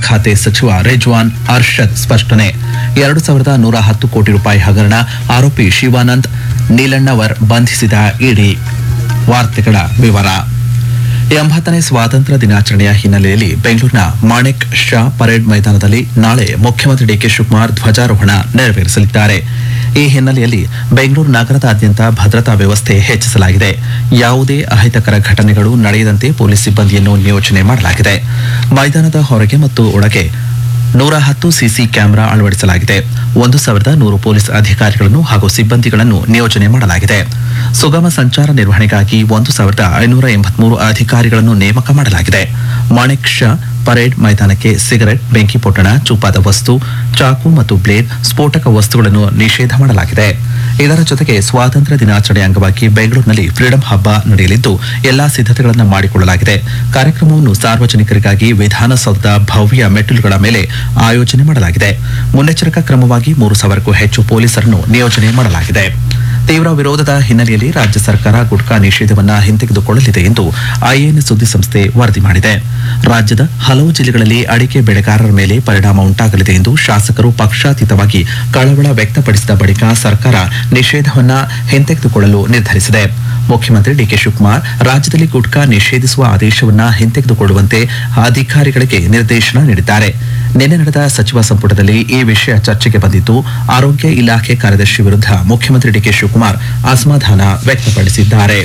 ಖಾತೆ ಸಚಿವ ರೆಜ್ವಾನ್ ಅರ್ಷದ್ ಸ್ಪಷ್ಟನೆ ಎರಡು ಸಾವಿರದ ನೂರ ಹತ್ತು ಕೋಟಿ ರೂಪಾಯಿ ಹಗರಣ ಆರೋಪಿ ಶಿವಾನಂದ್ ನೀಲಣ್ಣವರ್ ಬಂಧಿಸಿದ ಇಡಿ ವಾರ್ತೆಗಳ ವಿವರ ಎಂಬತ್ತನೇ ಸ್ವಾತಂತ್ರ್ಯ ದಿನಾಚರಣೆಯ ಹಿನ್ನೆಲೆಯಲ್ಲಿ ಬೆಂಗಳೂರಿನ ಮಾಣಿಕ್ ಶಾ ಪರೇಡ್ ಮೈದಾನದಲ್ಲಿ ನಾಳೆ ಮುಖ್ಯಮಂತ್ರಿ ಡಿಕೆ ಶಿವಕುಮಾರ್ ಧ್ವಜಾರೋಹಣ ನೆರವೇರಿಸಲಿದ್ದಾರೆ ಈ ಹಿನ್ನೆಲೆಯಲ್ಲಿ ಬೆಂಗಳೂರು ನಗರದಾದ್ಯಂತ ಭದ್ರತಾ ವ್ಯವಸ್ಥೆ ಹೆಚ್ಚಿಸಲಾಗಿದೆ ಯಾವುದೇ ಅಹಿತಕರ ಘಟನೆಗಳು ನಡೆಯದಂತೆ ಪೊಲೀಸ್ ಸಿಬ್ಬಂದಿಯನ್ನು ನಿಯೋಜನೆ ಮಾಡಲಾಗಿದೆ ಮೈದಾನದ ಹೊರಗೆ ಮತ್ತು ಒಳಗೆ ನೂರ ಹತ್ತು ಸಿಸಿ ಕ್ಯಾಮೆರಾ ಅಳವಡಿಸಲಾಗಿದೆ ಒಂದು ಸಾವಿರದ ನೂರು ಪೊಲೀಸ್ ಅಧಿಕಾರಿಗಳನ್ನು ಹಾಗೂ ಸಿಬ್ಬಂದಿಗಳನ್ನು ನಿಯೋಜನೆ ಮಾಡಲಾಗಿದೆ ಸುಗಮ ಸಂಚಾರ ನಿರ್ವಹಣೆಗಾಗಿ ಒಂದು ಸಾವಿರದ ಐನೂರ ಎಂಬತ್ಮೂರು ಅಧಿಕಾರಿಗಳನ್ನು ನೇಮಕ ಮಾಡಲಾಗಿದೆ ಮಾಣಿಕ್ ಶಾ ಪರೇಡ್ ಮೈದಾನಕ್ಕೆ ಸಿಗರೆಟ್ ಬೆಂಕಿ ಪೊಟ್ಟಣ ಚೂಪಾದ ವಸ್ತು ಚಾಕು ಮತ್ತು ಬ್ಲೇಡ್ ಸ್ಫೋಟಕ ವಸ್ತುಗಳನ್ನು ನಿಷೇಧ ಮಾಡಲಾಗಿದೆ ಇದರ ಜೊತೆಗೆ ಸ್ವಾತಂತ್ರ್ಯ ದಿನಾಚರಣೆ ಅಂಗವಾಗಿ ಬೆಂಗಳೂರಿನಲ್ಲಿ ಫ್ರೀಡಂ ಹಬ್ಬ ನಡೆಯಲಿದ್ದು ಎಲ್ಲಾ ಸಿದ್ಧತೆಗಳನ್ನು ಮಾಡಿಕೊಳ್ಳಲಾಗಿದೆ ಕಾರ್ಯಕ್ರಮವನ್ನು ಸಾರ್ವಜನಿಕರಿಗಾಗಿ ವಿಧಾನಸೌಧದ ಭವ್ಯ ಮೆಟ್ಟಿಲುಗಳ ಮೇಲೆ ಆಯೋಜನೆ ಮಾಡಲಾಗಿದೆ ಮುನ್ನೆಚ್ಚರಿಕಾ ಕ್ರಮವಾಗಿ ಮೂರು ಸಾವಿರಕ್ಕೂ ಹೆಚ್ಚು ಪೊಲೀಸರನ್ನು ನಿಯೋಜನೆ ಮಾಡಲಾಗಿದೆ ತೀವ್ರ ವಿರೋಧದ ಹಿನ್ನೆಲೆಯಲ್ಲಿ ರಾಜ್ಯ ಸರ್ಕಾರ ಗುಟ್ಕಾ ನಿಷೇಧವನ್ನ ಹಿಂತೆಗೆದುಕೊಳ್ಳಲಿದೆ ಎಂದು ಐಎನ್ ಸುದ್ದಿಸಂಸ್ಥೆ ವರದಿ ಮಾಡಿದೆ ರಾಜ್ಯದ ಹಲವು ಜಿಲ್ಲೆಗಳಲ್ಲಿ ಅಡಿಕೆ ಬೆಳೆಗಾರರ ಮೇಲೆ ಪರಿಣಾಮ ಉಂಟಾಗಲಿದೆ ಎಂದು ಶಾಸಕರು ಪಕ್ಷಾತೀತವಾಗಿ ಕಳವಳ ವ್ಯಕ್ತಪಡಿಸಿದ ಬಳಿಕ ಸರ್ಕಾರ ನಿಷೇಧವನ್ನ ಹಿಂತೆಗೆದುಕೊಳ್ಳಲು ನಿರ್ಧರಿಸಿದೆ ಮುಖ್ಯಮಂತ್ರಿ ಡಿಕೆ ಶಿವಕುಮಾರ್ ರಾಜ್ಯದಲ್ಲಿ ಗುಟ್ಕಾ ನಿಷೇಧಿಸುವ ಆದೇಶವನ್ನ ಹಿಂತೆಗೆದುಕೊಳ್ಳುವಂತೆ ಅಧಿಕಾರಿಗಳಿಗೆ ನಿರ್ದೇಶನ ನೀಡಿದ್ದಾರೆ ನಿನ್ನೆ ನಡೆದ ಸಚಿವ ಸಂಪುಟದಲ್ಲಿ ಈ ವಿಷಯ ಚರ್ಚೆಗೆ ಬಂದಿದ್ದು ಆರೋಗ್ಯ ಇಲಾಖೆ ಕಾರ್ಯದರ್ಶಿ ವಿರುದ್ಧ ಮುಖ್ಯಮಂತ್ರಿ ಡಿಕೆ ಶಿವಕುಮಾರ್ ಅಸಮಾಧಾನ ವ್ಯಕ್ತಪಡಿಸಿದ್ದಾರೆ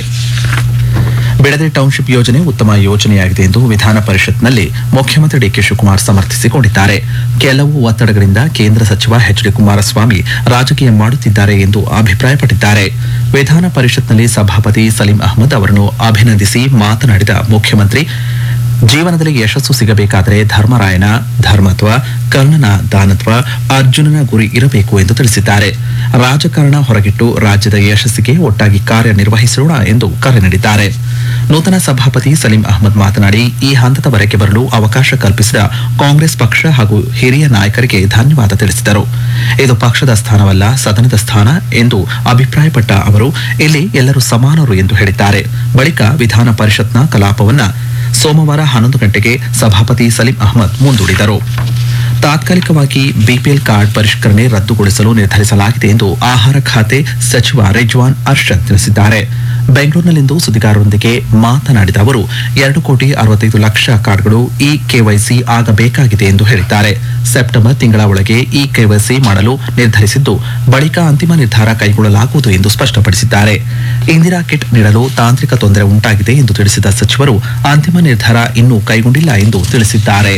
ಬಿಡದಿ ಟೌನ್ಶಿಪ್ ಯೋಜನೆ ಉತ್ತಮ ಯೋಜನೆಯಾಗಿದೆ ಎಂದು ವಿಧಾನ ಪರಿಷತ್ನಲ್ಲಿ ಮುಖ್ಯಮಂತ್ರಿ ಡಿಕೆ ಶಿವಕುಮಾರ್ ಸಮರ್ಥಿಸಿಕೊಂಡಿದ್ದಾರೆ ಕೆಲವು ಒತ್ತಡಗಳಿಂದ ಕೇಂದ್ರ ಸಚಿವ ಎಚ್ ಡಿ ಕುಮಾರಸ್ವಾಮಿ ರಾಜಕೀಯ ಮಾಡುತ್ತಿದ್ದಾರೆ ಎಂದು ಅಭಿಪ್ರಾಯಪಟ್ಟಿದ್ದಾರೆ ವಿಧಾನ ಪರಿಷತ್ನಲ್ಲಿ ಸಭಾಪತಿ ಸಲೀಂ ಅಹಮದ್ ಅವರನ್ನು ಅಭಿನಂದಿಸಿ ಮಾತನಾಡಿದ ಮುಖ್ಯಮಂತ್ರಿ ಜೀವನದಲ್ಲಿ ಯಶಸ್ಸು ಸಿಗಬೇಕಾದರೆ ಧರ್ಮರಾಯನ ಧರ್ಮತ್ವ ಕರ್ಣನ ದಾನತ್ವ ಅರ್ಜುನನ ಗುರಿ ಇರಬೇಕು ಎಂದು ತಿಳಿಸಿದ್ದಾರೆ ರಾಜಕಾರಣ ಹೊರಗಿಟ್ಟು ರಾಜ್ಯದ ಯಶಸ್ಸಿಗೆ ಒಟ್ಟಾಗಿ ಕಾರ್ಯನಿರ್ವಹಿಸೋಣ ಎಂದು ಕರೆ ನೀಡಿದ್ದಾರೆ ನೂತನ ಸಭಾಪತಿ ಸಲೀಂ ಅಹಮದ್ ಮಾತನಾಡಿ ಈ ಹಂತದವರೆಗೆ ಬರಲು ಅವಕಾಶ ಕಲ್ಪಿಸಿದ ಕಾಂಗ್ರೆಸ್ ಪಕ್ಷ ಹಾಗೂ ಹಿರಿಯ ನಾಯಕರಿಗೆ ಧನ್ಯವಾದ ತಿಳಿಸಿದರು ಇದು ಪಕ್ಷದ ಸ್ಥಾನವಲ್ಲ ಸದನದ ಸ್ಥಾನ ಎಂದು ಅಭಿಪ್ರಾಯಪಟ್ಟ ಅವರು ಇಲ್ಲಿ ಎಲ್ಲರೂ ಸಮಾನರು ಎಂದು ಹೇಳಿದ್ದಾರೆ ಬಳಿಕ ವಿಧಾನ ಪರಿಷತ್ನ ಕಲಾಪವನ್ನ ಸೋಮವಾರ ಹನ್ನೊಂದು ಗಂಟೆಗೆ ಸಭಾಪತಿ ಸಲೀಂ ಅಹಮದ್ ಮುಂದೂಡಿದರು ತಾತ್ಕಾಲಿಕವಾಗಿ ಬಿಪಿಎಲ್ ಕಾರ್ಡ್ ಪರಿಷ್ಕರಣೆ ರದ್ದುಗೊಳಿಸಲು ನಿರ್ಧರಿಸಲಾಗಿದೆ ಎಂದು ಆಹಾರ ಖಾತೆ ಸಚಿವ ರೆಜ್ವಾನ್ ಅರ್ಷದ್ ತಿಳಿಸಿದ್ದಾರೆ ಬೆಂಗಳೂರಿನಲ್ಲಿಂದು ಸುದ್ದಿಗಾರರೊಂದಿಗೆ ಮಾತನಾಡಿದ ಅವರು ಎರಡು ಕೋಟಿ ಅರವತ್ತೈದು ಲಕ್ಷ ಕಾರ್ಡ್ಗಳು ಇ ಕೆವೈಸಿ ಆಗಬೇಕಾಗಿದೆ ಎಂದು ಹೇಳಿದ್ದಾರೆ ಸೆಪ್ಟೆಂಬರ್ ತಿಂಗಳ ಒಳಗೆ ಇ ಕೆವೈಸಿ ಮಾಡಲು ನಿರ್ಧರಿಸಿದ್ದು ಬಳಿಕ ಅಂತಿಮ ನಿರ್ಧಾರ ಕೈಗೊಳ್ಳಲಾಗುವುದು ಎಂದು ಸ್ಪಷ್ಟಪಡಿಸಿದ್ದಾರೆ ಇಂದಿರಾ ಕಿಟ್ ನೀಡಲು ತಾಂತ್ರಿಕ ತೊಂದರೆ ಉಂಟಾಗಿದೆ ಎಂದು ತಿಳಿಸಿದ ಸಚಿವರು ಅಂತಿಮ ನಿರ್ಧಾರ ಇನ್ನೂ ಕೈಗೊಂಡಿಲ್ಲ ಎಂದು ತಿಳಿಸಿದ್ದಾರೆ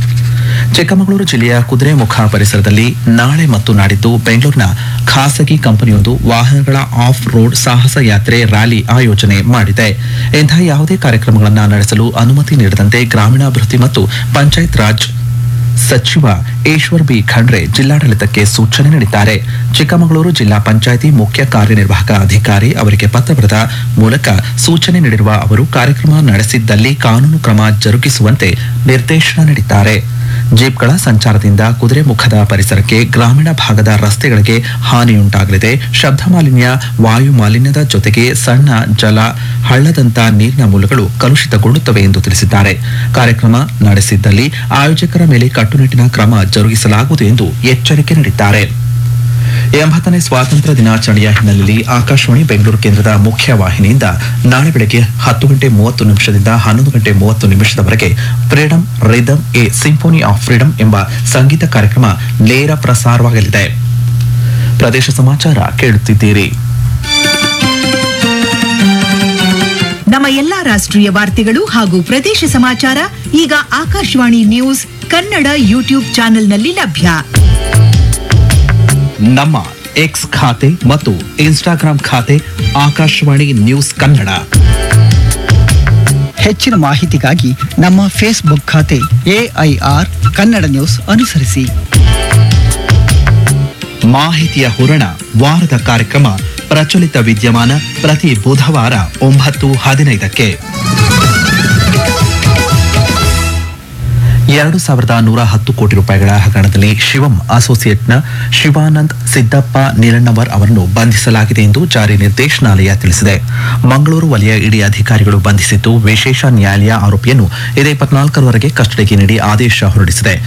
ಚಿಕ್ಕಮಗಳೂರು ಜಿಲ್ಲೆಯ ಕುದುರೆಮುಖ ಪರಿಸರದಲ್ಲಿ ನಾಳೆ ಮತ್ತು ನಾಡಿದ್ದು ಬೆಂಗಳೂರಿನ ಖಾಸಗಿ ಕಂಪನಿಯೊಂದು ವಾಹನಗಳ ಆಫ್ ರೋಡ್ ಸಾಹಸ ಯಾತ್ರೆ ರ್ಯಾಲಿ ಆಯೋಜನೆ ಮಾಡಿದೆ ಇಂತಹ ಯಾವುದೇ ಕಾರ್ಯಕ್ರಮಗಳನ್ನು ನಡೆಸಲು ಅನುಮತಿ ನೀಡದಂತೆ ಗ್ರಾಮೀಣಾಭಿವೃದ್ಧಿ ಮತ್ತು ಪಂಚಾಯತ್ ರಾಜ್ ಸಚಿವ ಈಶ್ವರ್ ಬಿ ಖಂಡ್ರೆ ಜಿಲ್ಲಾಡಳಿತಕ್ಕೆ ಸೂಚನೆ ನೀಡಿದ್ದಾರೆ ಚಿಕ್ಕಮಗಳೂರು ಜಿಲ್ಲಾ ಪಂಚಾಯಿತಿ ಮುಖ್ಯ ಕಾರ್ಯನಿರ್ವಾಹಕ ಅಧಿಕಾರಿ ಅವರಿಗೆ ಪತ್ರ ಬರೆದ ಮೂಲಕ ಸೂಚನೆ ನೀಡಿರುವ ಅವರು ಕಾರ್ಯಕ್ರಮ ನಡೆಸಿದ್ದಲ್ಲಿ ಕಾನೂನು ಕ್ರಮ ಜರುಗಿಸುವಂತೆ ನಿರ್ದೇಶನ ನೀಡಿದ್ದಾರೆ ಜೀಪ್ಗಳ ಸಂಚಾರದಿಂದ ಕುದುರೆಮುಖದ ಪರಿಸರಕ್ಕೆ ಗ್ರಾಮೀಣ ಭಾಗದ ರಸ್ತೆಗಳಿಗೆ ಹಾನಿಯುಂಟಾಗಲಿದೆ ಶಬ್ದ ಮಾಲಿನ್ಯ ವಾಯು ಮಾಲಿನ್ಯದ ಜೊತೆಗೆ ಸಣ್ಣ ಜಲ ಹಳ್ಳದಂತ ನೀರಿನ ಮೂಲಗಳು ಕಲುಷಿತಗೊಳ್ಳುತ್ತವೆ ಎಂದು ತಿಳಿಸಿದ್ದಾರೆ ಕಾರ್ಯಕ್ರಮ ನಡೆಸಿದ್ದಲ್ಲಿ ಆಯೋಜಕರ ಮೇಲೆ ಕಟ್ಟುನಿಟ್ಟಿನ ಕ್ರಮ ಜರುಗಿಸಲಾಗುವುದು ಎಂದು ಎಚ್ಚರಿಕೆ ನೀಡಿದ್ದಾರೆ ಎಂಬತ್ತನೇ ಸ್ವಾತಂತ್ರ್ಯ ದಿನಾಚರಣೆಯ ಹಿನ್ನೆಲೆಯಲ್ಲಿ ಆಕಾಶವಾಣಿ ಬೆಂಗಳೂರು ಕೇಂದ್ರದ ಮುಖ್ಯ ವಾಹಿನಿಯಿಂದ ನಾಳೆ ಬೆಳಗ್ಗೆ ಹತ್ತು ಗಂಟೆ ಮೂವತ್ತು ನಿಮಿಷದಿಂದ ಹನ್ನೊಂದು ಗಂಟೆ ಮೂವತ್ತು ನಿಮಿಷದವರೆಗೆ freedom rhythm a symphony of freedom ಎಂಬ ಸಂಗೀತ ಕಾರ್ಯಕ್ರಮ ನೇರ ಪ್ರಸಾರವಾಗಲಿದೆ ಪ್ರದೇಶ ಸಮಾಚಾರ ಕೇಳುತ್ತಿದ್ದೀರಿ ನಮ್ಮ ಎಲ್ಲಾ ರಾಷ್ಟ್ರೀಯ ವಾರ್ತೆಗಳು ಹಾಗೂ ಪ್ರದೇಶ ಸಮಾಚಾರ ಈಗ ಆಕಾಶವಾಣಿ ನ್ಯೂಸ್ ಕನ್ನಡ ಯೂಟ್ಯೂಬ್ ಚಾನೆಲ್ನಲ್ಲಿ ಲಭ್ಯ ನಮ್ಮ ಎಕ್ಸ್ ಖಾತೆ ಮತ್ತು ಇನ್ಸ್ಟಾಗ್ರಾಂ ಖಾತೆ ಆಕಾಶವಾಣಿ ನ್ಯೂಸ್ ಕನ್ನಡ ಹೆಚ್ಚಿನ ಮಾಹಿತಿಗಾಗಿ ನಮ್ಮ ಫೇಸ್ಬುಕ್ ಖಾತೆ ಎಐಆರ್ ಕನ್ನಡ ನ್ಯೂಸ್ ಅನುಸರಿಸಿ ಮಾಹಿತಿಯ ಹೂರಣ ವಾರದ ಕಾರ್ಯಕ್ರಮ ಪ್ರಚಲಿತ ವಿದ್ಯಮಾನ ಪ್ರತಿ ಬುಧವಾರ ಒಂಬತ್ತು ಹದಿನೈದಕ್ಕೆ ಎರಡು ಸಾವಿರದ ನೂರ ಹತ್ತು ಕೋಟಿ ರೂಪಾಯಿಗಳ ಹಗರಣದಲ್ಲಿ ಶಿವಂ ಅಸೋಸಿಯೇಟ್ನ ಶಿವಾನಂದ್ ಸಿದ್ದಪ್ಪ ನೀಲಣ್ಣವರ್ ಅವರನ್ನು ಬಂಧಿಸಲಾಗಿದೆ ಎಂದು ಜಾರಿ ನಿರ್ದೇಶನಾಲಯ ತಿಳಿಸಿದೆ ಮಂಗಳೂರು ವಲಯ ಇಡಿ ಅಧಿಕಾರಿಗಳು ಬಂಧಿಸಿದ್ದು ವಿಶೇಷ ನ್ಯಾಯಾಲಯ ಆರೋಪಿಯನ್ನು ಇದೇ ಇಪ್ಪತ್ನಾಲ್ಕರವರೆಗೆ ಕಸ್ಟಡಿಗೆ ನೀಡಿ ಆದೇಶ ಹೊರಡಿಸಿದೆ